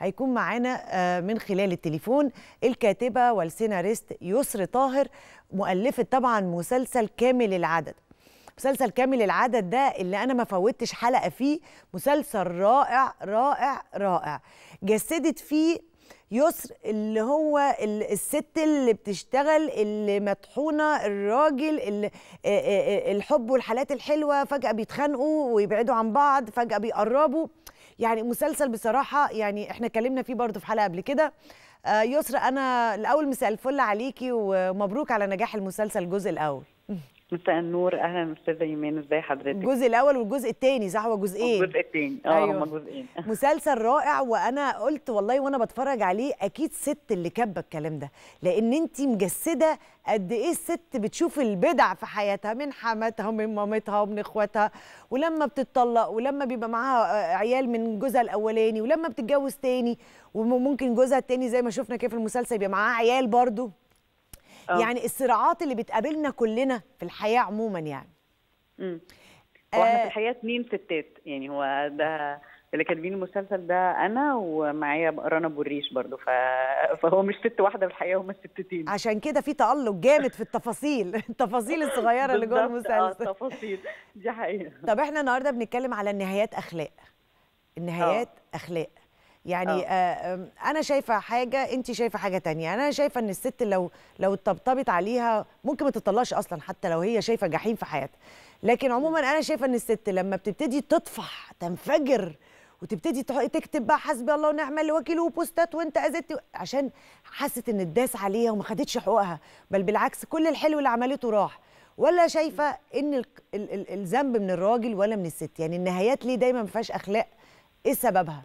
هيكون معانا آه، من خلال التليفون الكاتبه والسيناريست يسر طاهر مؤلفه طبعا مسلسل كامل العدد مسلسل كامل العدد ده اللي انا ما فوتش حلقه فيه مسلسل رائع رائع رائع جسدت فيه يسر اللي هو ال- الست اللي بتشتغل اللي مطحونه الراجل اللي آه، آه، آه، الحب والحالات الحلوه فجاه بيتخانقوا ويبعدوا عن بعض فجاه بيقربوا يعني مسلسل بصراحه يعني احنا اتكلمنا فيه برضو في حلقه قبل كده آه، يسر انا الاول مساء الفل عليكي ومبروك على نجاح المسلسل الجزء الاول مساء النور اهلا استاذه ايمان ازي حضرتك الجزء الاول والجزء الثاني صح هو جزئين الجزء الثاني اه أيوة. هما جزئين مسلسل رائع وانا قلت والله وانا بتفرج عليه اكيد ست اللي كاتبه الكلام ده لان انت مجسده قد ايه الست بتشوف البدع في حياتها من حماتها ومن مامتها ومن اخواتها ولما بتتطلق ولما بيبقى معاها آه، عيال من جوزها الاولاني ولما بتتجوز تاني وممكن جوزها التاني زي ما شفنا كده في المسلسل يبقى معاها عيال برضو آه. يعني الصراعات اللي بتقابلنا كلنا في الحياه عموما يعني امم واحنا آه. في الحقيقه اثنين ستات يعني هو ده اللي كاتبين المسلسل ده انا ومعايا رنا بوريش برضو ف... فهو مش ست واحده في الحقيقه هما ستتين عشان كده في تألق جامد في التفاصيل التفاصيل الصغيره اللي جوه بالظبط، اه المسلسل تفاصيل دي حقيقه طب احنا النهارده بنتكلم على النهايات اخلاق النهايات اخلاق يعني آه. آه آم، انا شايفه حاجه انت شايفه حاجه تانية انا شايفه ان الست لو لو اتطبطبت عليها ممكن ما تطلقش اصلا حتى لو هي شايفه جحيم في حياتها لكن عموما انا شايفه ان الست لما بتبتدي تطفح تنفجر وتبتدي تح- تكتب بقى حسبي الله ونعم الوكيل وبوستات وانت اذيت عشان حست ان اتداس عليها وما خدتش حقوقها بل بالعكس كل الحلو اللي عملته راح ولا شايفه ان ال- ال- ال- الذنب من الراجل ولا من الست يعني النهايات ليه دايما ما فيهاش اخلاق ايه سببها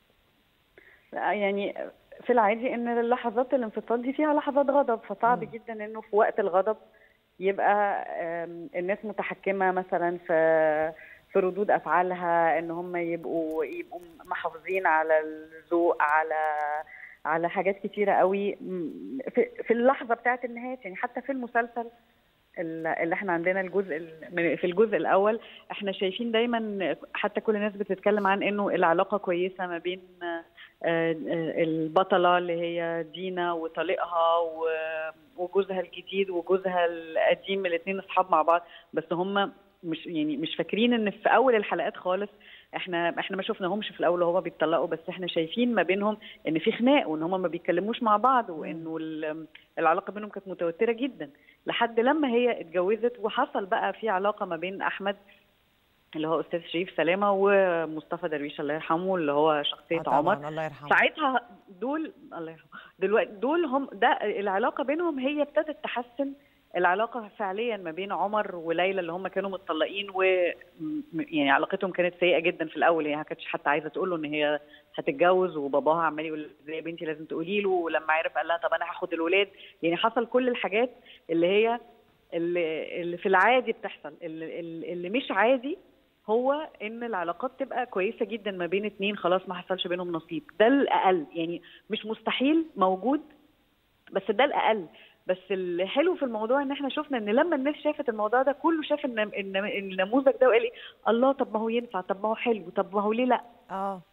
لا، يعني في العادي ان لحظات الانفصال دي فيها لحظات غضب فصعب جدا انه في وقت الغضب يبقى آم، الناس متحكمه مثلا في في ردود افعالها ان هم يبقوا يبقوا محافظين على الذوق على على حاجات كتيره قوي م- في في اللحظه بتاعه النهايه يعني حتى في المسلسل ال- اللي احنا عندنا الجزء ال- من- في الجزء الاول احنا شايفين دايما حتى كل الناس بتتكلم عن انه العلاقه كويسه ما بين آه، آه، البطله اللي هي دينا وطليقها و- وجوزها الجديد وجوزها القديم الاثنين اصحاب مع بعض بس هم مش يعني مش فاكرين ان في اول الحلقات خالص احنا احنا ما شفناهمش في الاول وهما بيتطلقوا بس احنا شايفين ما بينهم ان في خناق وان هما ما بيتكلموش مع بعض وانه ال- العلاقه بينهم كانت متوتره جدا لحد لما هي اتجوزت وحصل بقى في علاقه ما بين احمد اللي هو استاذ شريف سلامه ومصطفى درويش الله يرحمه اللي هو شخصيه آه طبعاً، عمر الله يرحمه ساعتها دول الله يرحمه دلوقتي دول هم ده العلاقه بينهم هي ابتدت تحسن العلاقه فعليا ما بين عمر وليلى اللي هم كانوا متطلقين و م- يعني علاقتهم كانت سيئه جدا في الاول يعني ما كانتش حتى عايزه تقول له ان هي هتتجوز وباباها عمال يقول ازاي يا بنتي لازم تقولي له ولما عرف قال لها طب انا هاخد الولاد يعني حصل كل الحاجات اللي هي اللي, اللي في العادي بتحصل اللي, اللي مش عادي هو ان العلاقات تبقى كويسه جدا ما بين اتنين خلاص ما حصلش بينهم نصيب ده الاقل يعني مش مستحيل موجود بس ده الاقل بس الحلو في الموضوع ان احنا شفنا ان لما الناس شافت الموضوع ده كله شاف ان ان النموذج ده وقال ايه الله طب ما هو ينفع طب ما هو حلو طب ما هو ليه لا اه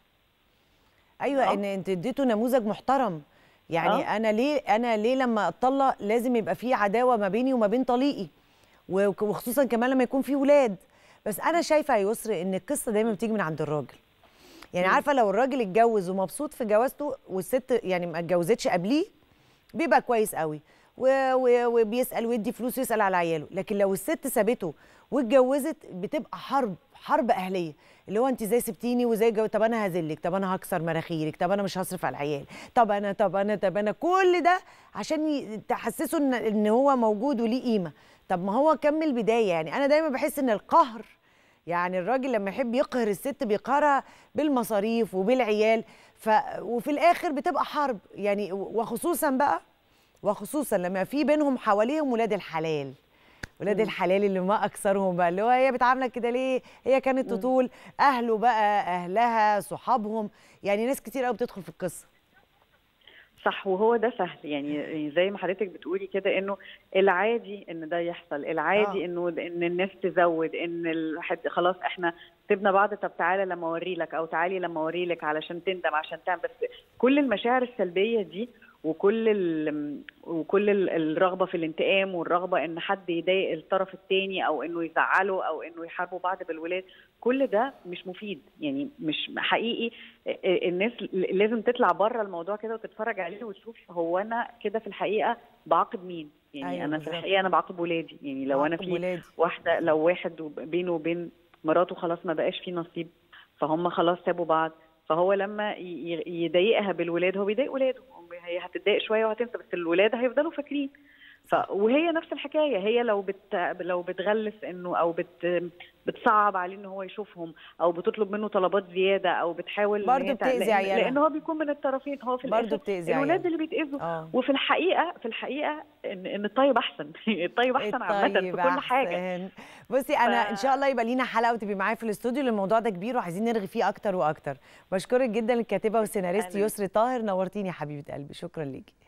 ايوه آه. ان انت اديته نموذج محترم يعني آه. انا ليه انا ليه لما اتطلق لازم يبقى في عداوه ما بيني وما بين طليقي وك- وخصوصا كمان لما يكون في ولاد بس انا شايفه يا يسري ان القصه دايما بتيجي من عند الراجل يعني مم. عارفه لو الراجل اتجوز ومبسوط في جوازته والست يعني ما اتجوزتش قبليه بيبقى كويس قوي و- و- وبيسال ويدي فلوس ويسال على عياله لكن لو الست سابته واتجوزت بتبقى حرب حرب اهليه اللي هو انت ازاي سبتيني وازاي جو... طب انا هذلك طب انا هكسر مناخيرك طب انا مش هصرف على العيال طب انا طب انا طب انا كل ده عشان ي- تحسسه ان ان هو موجود وليه قيمه طب ما هو كمل بدايه يعني انا دايما بحس ان القهر يعني الراجل لما يحب يقهر الست بيقهرها بالمصاريف وبالعيال ف... وفي الاخر بتبقى حرب يعني وخصوصا بقى وخصوصا لما في بينهم حواليهم ولاد الحلال ولاد الحلال اللي ما اكثرهم بقى اللي هو هي بتعاملك كده ليه هي كانت تطول اهله بقى اهلها صحابهم يعني ناس كتير قوي بتدخل في القصه صح وهو ده سهل يعني يعني زي ما حضرتك بتقولي كده انه العادي ان ده يحصل العادي آه. انه ان الناس تزود ان الواحد خلاص احنا سيبنا بعض طب تعالى لما اوري لك او تعالي لما اوري لك علشان تندم عشان تعمل بس كل المشاعر السلبيه دي وكل ال وكل ال- الرغبه في الانتقام والرغبه ان حد يضايق الطرف الثاني او انه يزعله او انه يحاربوا بعض بالولاد كل ده مش مفيد يعني مش حقيقي الناس لازم تطلع بره الموضوع كده وتتفرج عليه وتشوف هو انا كده في الحقيقه بعاقب مين يعني أيوة أيوة انا في بالظبط. الحقيقه انا بعاقب ولادي يعني لو انا بعاقب في ولادي. واحده لو واحد وب- بينه وبين مراته خلاص ما بقاش في نصيب فهم خلاص سابوا بعض فهو لما ي- ي- يضايقها بالولاد هو بيضايق ولاده هي هتتضايق شويه وهتنسى بس الولاد هيفضلوا فاكرين ف وهي نفس الحكايه هي لو بت لو بتغلس انه او بت بتصعب عليه ان هو يشوفهم او بتطلب منه طلبات زياده او بتحاول إن برضه هي تع- بتأذي لأن- عيالها. لان هو بيكون من الطرفين هو في برضه الآخر بتأذي الولاد عيالها. اللي بيتاذوا اه وفي الحقيقه في الحقيقه ان ان الطيب احسن الطيب احسن عامه في الطيب كل حاجه أحسن. بصي انا ف- ان شاء الله يبقى لينا حلقه وتبقي معايا في الاستوديو لأن الموضوع ده كبير وعايزين نرغي فيه اكتر واكتر بشكرك جدا الكاتبه والسيناريست أهلاً. يسري طاهر نورتيني يا حبيبه قلبي شكرا ليكي